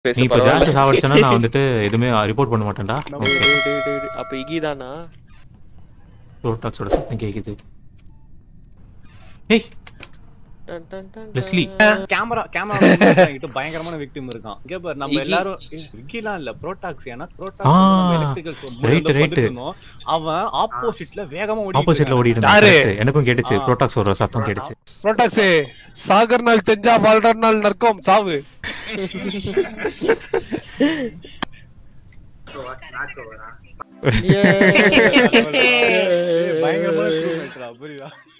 பேச நீ இப்ப பரவாயில்ல. ஜாஸ்தி சாவடிச்சனா நான் வந்துட்டு எதுவுமே ரிப்போர்ட் பண்ண மாட்டேன்டா டேய், டேய், டேய், டேய், டேய். அப்ப இகி தானா ரோட்டாக்ஸோட சத்தம் கேக்குது ஏய் டன், டன், டன், லெஸ்லி. டன். கேமரா கேமரா கிட்ட பயங்கரமான விக்டிம் இருக்கான் இங்க பாரு நம்ம இகி. எல்லாரும் விக்கிலாம் இல்ல புரோடாக்ஸ் ஏன்னா ஆ, புரோடாக்ஸ் எலக்ட்ரிக்கல் right, right. அவன் ஆப்போசிட்ல வேகமா ஓடி ஆப்போசிட்ல ஓடிட்டு யாரு? இருந்தான் எனக்கும் கேட்டுச்சு ஆ. ப்ரோட்டாக்ஸ் ஒரு சத்தம் கேட்டுச்சு புரோட்டாக்ஸே சாகர் நாள் தெரிஞ்சா வாழ்ற நாள் நற்கும் சாவு Yeah. பயங்கரமான crewmates டா, புரியுதா